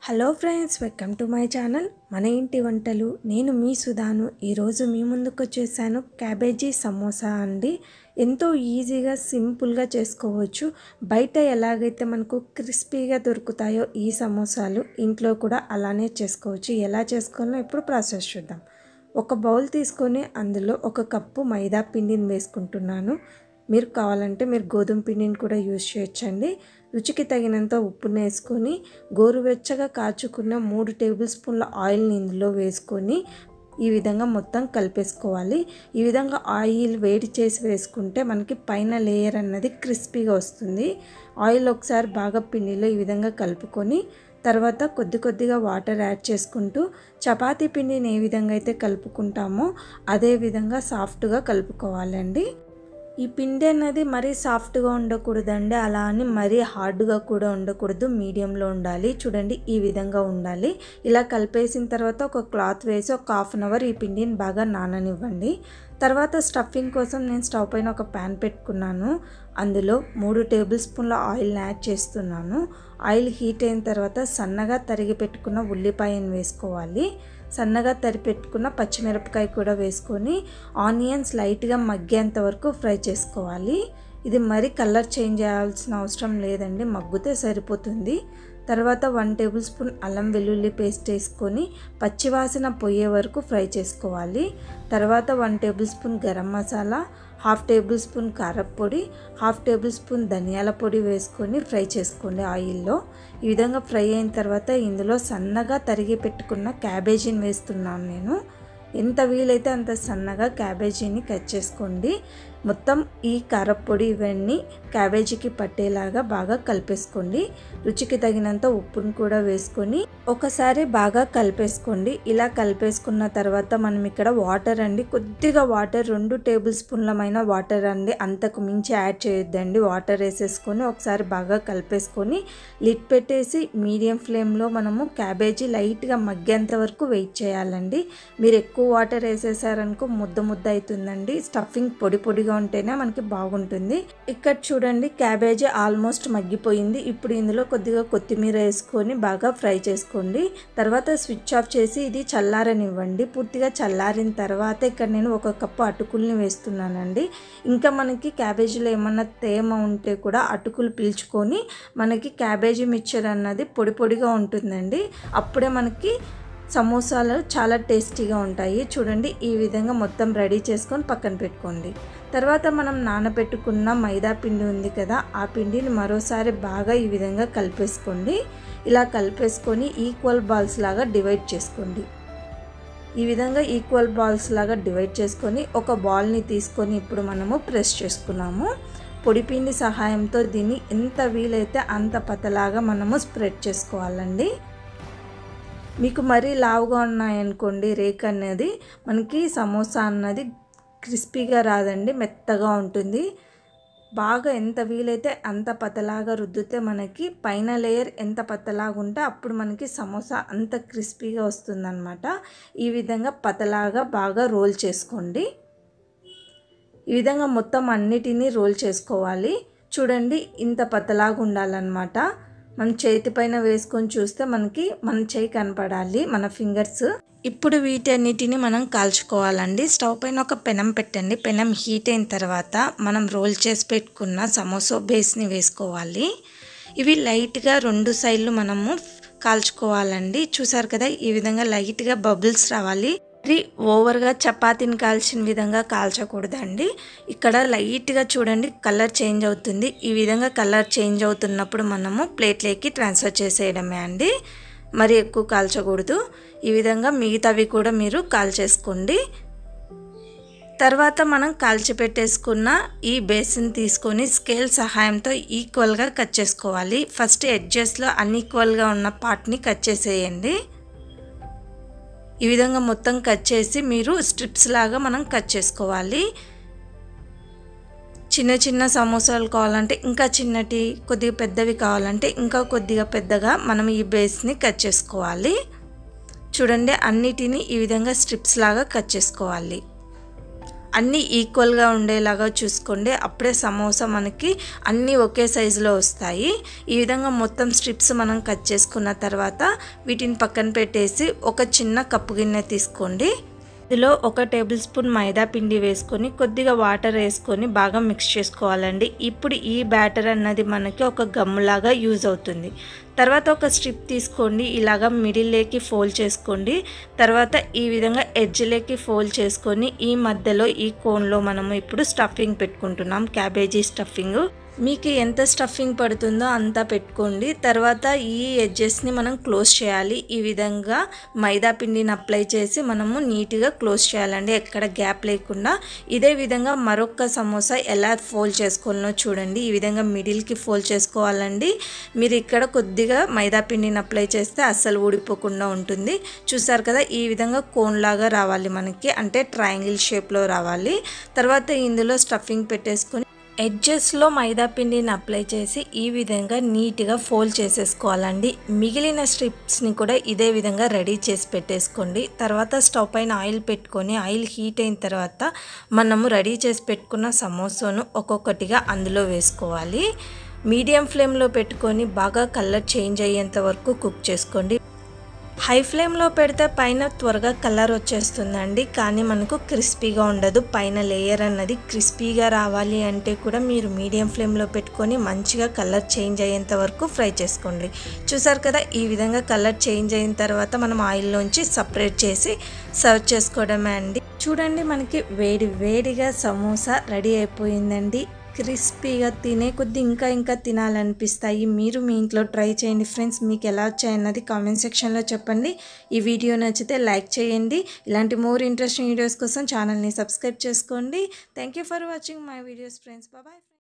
hello friends welcome to my channel మన ఇంటి వంటలు నేను మీ సుధాను ఈరోజు మీ ముందుకు వచ్చేసాను క్యాబేజీ సమోసా అండి ఎంతో ఈజీగా సింపుల్గా చేసుకోవచ్చు బయట ఎలాగైతే మనకు క్రిస్పీగా దొరుకుతాయో ఈ సమోసాలు ఇంట్లో కూడా అలానే చేసుకోవచ్చు ఎలా చేసుకోవాలో ఇప్పుడు ప్రాసెస్ చూద్దాం ఒక బౌల్ తీసుకొని అందులో ఒక కప్పు మైదా పిండిని వేసుకుంటున్నాను మీరు కావాలంటే మీరు గోధుమ పిండిని కూడా యూజ్ చేయొచ్చండి రుచికి తగినంత ఉప్పును వేసుకొని గోరువెచ్చగా కాచుకున్న మూడు టేబుల్ స్పూన్ల ఆయిల్ని ఇందులో వేసుకొని ఈ విధంగా మొత్తం కలిపేసుకోవాలి ఈ విధంగా ఆయిల్ వేడి చేసి వేసుకుంటే మనకి పైన లేయర్ అన్నది క్రిస్పీగా వస్తుంది ఆయిల్ ఒకసారి బాగా పిండిలో ఈ విధంగా కలుపుకొని తర్వాత కొద్ది కొద్దిగా వాటర్ యాడ్ చేసుకుంటూ చపాతీ పిండిని ఏ విధంగా అయితే కలుపుకుంటామో అదే విధంగా సాఫ్ట్గా కలుపుకోవాలండి ఈ పిండి అనేది మరీ సాఫ్ట్గా ఉండకూడదండి అలా అని మరీ హార్డ్గా కూడా ఉండకూడదు మీడియంలో ఉండాలి చూడండి ఈ విధంగా ఉండాలి ఇలా కలిపేసిన తర్వాత ఒక క్లాత్ వేసి ఒక హాఫ్ అన్ అవర్ ఈ పిండిని బాగా నాననివ్వండి తర్వాత స్టఫింగ్ కోసం నేను స్టవ్ పైన ఒక ప్యాన్ పెట్టుకున్నాను అందులో మూడు టేబుల్ స్పూన్ల ఆయిల్ని యాడ్ చేస్తున్నాను ఆయిల్ హీట్ అయిన తర్వాత సన్నగా తరిగి పెట్టుకున్న ఉల్లిపాయను వేసుకోవాలి సన్నగా తరి పెట్టుకున్న పచ్చిమిరపకాయ కూడా వేసుకొని ఆనియన్స్ లైట్గా మగ్గేంత వరకు ఫ్రై చేసుకోవాలి ఇది మరి కలర్ చేంజ్ చేయాల్సిన అవసరం లేదండి మగ్గితే సరిపోతుంది తర్వాత వన్ టేబుల్ స్పూన్ అల్లం వెల్లుల్లి పేస్ట్ వేసుకొని పచ్చివాసన పోయే వరకు ఫ్రై చేసుకోవాలి తర్వాత one tablespoon garam masala half tablespoon కారప్పొడి హాఫ్ టేబుల్ స్పూన్ ధనియాల పొడి వేసుకొని ఫ్రై చేసుకోండి ఆయిల్లో ఈ విధంగా ఫ్రై అయిన తర్వాత ఇందులో సన్నగా తరిగి పెట్టుకున్న క్యాబేజీని వేస్తున్నాను నేను ఎంత వీలైతే అంత సన్నగా క్యాబేజీని కట్ చేసుకోండి మొత్తం ఈ కారప్పొడి ఇవన్నీ క్యాబేజీకి పట్టేలాగా బాగా కలిపేసుకోండి రుచికి తగినంత ఉప్పును కూడా వేసుకొని ఒకసారి బాగా కలిపేసుకోండి ఇలా కలిపేసుకున్న తర్వాత మనం ఇక్కడ వాటర్ అండి కొద్దిగా వాటర్ రెండు టేబుల్ స్పూన్లమైన వాటర్ అండి అంతకు మించి యాడ్ చేయొద్దండి వాటర్ వేసేసుకొని ఒకసారి బాగా కలిపేసుకొని లిడ్ పెట్టేసి మీడియం ఫ్లేమ్లో మనము క్యాబేజీ లైట్గా మగ్గేంత వరకు వెయిట్ చేయాలండి మీరు ఎక్కువ వాటర్ వేసేసారనుకో ముద్ద ముద్ద అవుతుందండి స్టఫింగ్ పొడి పొడిగా ఉంటేనే మనకి బాగుంటుంది ఇక్కడ చూడండి క్యాబేజీ ఆల్మోస్ట్ మగ్గిపోయింది ఇప్పుడు ఇందులో కొద్దిగా కొత్తిమీర వేసుకొని బాగా ఫ్రై చేసుకోండి తర్వాత స్విచ్ ఆఫ్ చేసి ఇది చల్లారనివ్వండి పూర్తిగా చల్లారిన తర్వాత ఇక్కడ నేను ఒక కప్పు అటుకుల్ని వేస్తున్నానండి ఇంకా మనకి క్యాబేజీలో ఏమన్నా తేమ ఉంటే కూడా అటుకులు పీల్చుకొని మనకి క్యాబేజీ మిక్చర్ అన్నది పొడి పొడిగా ఉంటుందండి అప్పుడే మనకి సమోసాలు చాలా టేస్టీగా ఉంటాయి చూడండి ఈ విధంగా మొత్తం రెడీ చేసుకొని పక్కన పెట్టుకోండి తర్వాత మనం నానబెట్టుకున్న మైదా పిండి ఉంది కదా ఆ పిండిని మరోసారి బాగా ఈ విధంగా కలిపేసుకోండి ఇలా కలిపేసుకొని ఈక్వల్ బాల్స్ లాగా డివైడ్ చేసుకోండి ఈ విధంగా ఈక్వల్ బాల్స్ లాగా డివైడ్ చేసుకొని ఒక బాల్ని తీసుకొని ఇప్పుడు మనము ప్రెస్ చేసుకున్నాము పొడిపిండి సహాయంతో దీన్ని ఎంత వీలైతే అంత పతలాగా మనము స్ప్రెడ్ చేసుకోవాలండి మీకు మరీ లావుగా ఉన్నాయనుకోండి రేక్ అనేది మనకి సమోసా అన్నది క్రిస్పీగా రాదండి మెత్తగా ఉంటుంది బాగా ఎంత వీలైతే అంత పతలాగా రుద్దితే మనకి పైన లేయర్ ఎంత పతలాగా ఉంటే అప్పుడు మనకి సమోసా అంత క్రిస్పీగా వస్తుందన్నమాట ఈ విధంగా పతలాగా బాగా రోల్ చేసుకోండి ఈ విధంగా మొత్తం అన్నిటినీ రోల్ చేసుకోవాలి చూడండి ఇంత పతలాగా ఉండాలన్నమాట మన చేతి పైన వేసుకొని చూస్తే మనకి మన చేయి కనపడాలి మన ఫింగర్స్ ఇప్పుడు వీటన్నిటిని మనం కాల్చుకోవాలండి స్టవ్ పైన ఒక పెనం పెట్టండి పెనం హీట్ అయిన తర్వాత మనం రోల్ చేసి పెట్టుకున్న సమోసా బేస్ని వేసుకోవాలి ఇవి లైట్గా రెండు సైడ్లు మనము కాల్చుకోవాలండి చూసారు కదా ఈ విధంగా లైట్గా బబుల్స్ రావాలి మరి ఓవర్గా చపాతీని కాల్చిన విధంగా కాల్చకూడదండి ఇక్కడ లైట్గా చూడండి కలర్ చేంజ్ అవుతుంది ఈ విధంగా కలర్ చేంజ్ అవుతున్నప్పుడు మనము ప్లేట్లోకి ట్రాన్స్ఫర్ చేసేయడమే అండి మరి ఎక్కువ కాల్చకూడదు ఈ విధంగా మిగతావి కూడా మీరు కాల్చేసుకోండి తర్వాత మనం కాల్చిపెట్టేసుకున్న ఈ బేసిన్ తీసుకొని స్కేల్ సహాయంతో ఈక్వల్గా కట్ చేసుకోవాలి ఫస్ట్ ఎడ్జెస్లో అన్ఈక్వల్గా ఉన్న పార్ట్ని కట్ చేసేయండి ఈ విధంగా మొత్తం కట్ చేసి మీరు స్ట్రిప్స్ లాగా మనం కట్ చేసుకోవాలి చిన్న చిన్న సమోసాలు కావాలంటే ఇంకా చిన్నటి కొద్దిగా పెద్దవి కావాలంటే ఇంకా కొద్దిగా పెద్దగా మనం ఈ బేస్ని కట్ చేసుకోవాలి చూడండి అన్నిటినీ ఈ విధంగా స్ట్రిప్స్ లాగా కట్ చేసుకోవాలి అన్నీ ఈక్వల్గా ఉండేలాగా చూసుకోండి అప్పుడే సమోసా మనకి అన్నీ ఒకే సైజులో వస్తాయి ఈ విధంగా మొత్తం స్ట్రిప్స్ మనం కట్ చేసుకున్న తర్వాత వీటిని పక్కన పెట్టేసి ఒక చిన్న కప్పు గిన్నె తీసుకోండి ఇందులో ఒక టేబుల్ స్పూన్ మైదా పిండి వేసుకొని కొద్దిగా వాటర్ వేసుకొని బాగా మిక్స్ చేసుకోవాలండి ఇప్పుడు ఈ బ్యాటర్ అన్నది మనకి ఒక గమ్ములాగా యూజ్ అవుతుంది తర్వాత ఒక స్ట్రిప్ తీసుకోండి ఇలాగా మిడిల్లోకి ఫోల్డ్ చేసుకోండి తర్వాత ఈ విధంగా ఎడ్జ్లోకి ఫోల్డ్ చేసుకొని ఈ మధ్యలో ఈ కోన్లో మనము ఇప్పుడు స్టఫింగ్ పెట్టుకుంటున్నాం క్యాబేజీ స్టఫింగ్ మీకు ఎంత స్టఫింగ్ పడుతుందో అంతా పెట్టుకోండి తర్వాత ఈ ఎడ్జెస్ని మనం క్లోజ్ చేయాలి ఈ విధంగా మైదా పిండిని అప్లై చేసి మనము నీట్గా క్లోజ్ చేయాలండి ఎక్కడ గ్యాప్ లేకుండా ఇదే విధంగా మరొక సమోసా ఎలా ఫోల్డ్ చేసుకోవాలనో చూడండి ఈ విధంగా మిడిల్కి ఫోల్డ్ చేసుకోవాలండి మీరు ఇక్కడ కొద్దిగా మైదా పిండిని అప్లై చేస్తే అస్సలు ఊడిపోకుండా ఉంటుంది చూసారు కదా ఈ విధంగా కోన్ లాగా రావాలి మనకి అంటే ట్రయాంగిల్ షేప్లో రావాలి తర్వాత ఇందులో స్టఫింగ్ పెట్టేసుకొని ఎడ్జెస్లో మైదా పిండిని అప్లై చేసి ఈ విధంగా నీట్గా ఫోల్డ్ చేసేసుకోవాలండి మిగిలిన స్ట్రిప్స్ని కూడా ఇదే విధంగా రెడీ చేసి పెట్టేసుకోండి తర్వాత స్టవ్ పైన ఆయిల్ పెట్టుకొని ఆయిల్ హీట్ అయిన తర్వాత మనము రెడీ చేసి పెట్టుకున్న సమోసాను ఒక్కొక్కటిగా అందులో వేసుకోవాలి మీడియం ఫ్లేమ్లో పెట్టుకొని బాగా కలర్ చేంజ్ అయ్యేంత వరకు కుక్ చేసుకోండి హై ఫ్లేమ్లో పెడితే పైన త్వరగా కలర్ వచ్చేస్తుందండి కానీ మనకు క్రిస్పీగా ఉండదు పైన లేయర్ అన్నది క్రిస్పీగా రావాలి అంటే కూడా మీరు మీడియం ఫ్లేమ్లో పెట్టుకొని మంచిగా కలర్ చేంజ్ అయ్యేంత వరకు ఫ్రై చేసుకోండి చూసారు కదా ఈ విధంగా కలర్ చేంజ్ అయిన తర్వాత మనం ఆయిల్లోంచి సపరేట్ చేసి సర్వ్ చేసుకోవడమే అండి చూడండి మనకి వేడి వేడిగా సమోసా రెడీ అయిపోయిందండి క్రిస్పీగా తినే కొద్ది ఇంకా ఇంకా తినాలనిపిస్తాయి మీరు మీ ఇంట్లో ట్రై చేయండి ఫ్రెండ్స్ మీకు ఎలా వచ్చాయన్నది కామెంట్ సెక్షన్లో చెప్పండి ఈ వీడియో నచ్చితే లైక్ చేయండి ఇలాంటి మోర్ ఇంట్రెస్టింగ్ వీడియోస్ కోసం ఛానల్ని సబ్స్క్రైబ్ చేసుకోండి thank you for watching my videos friends bye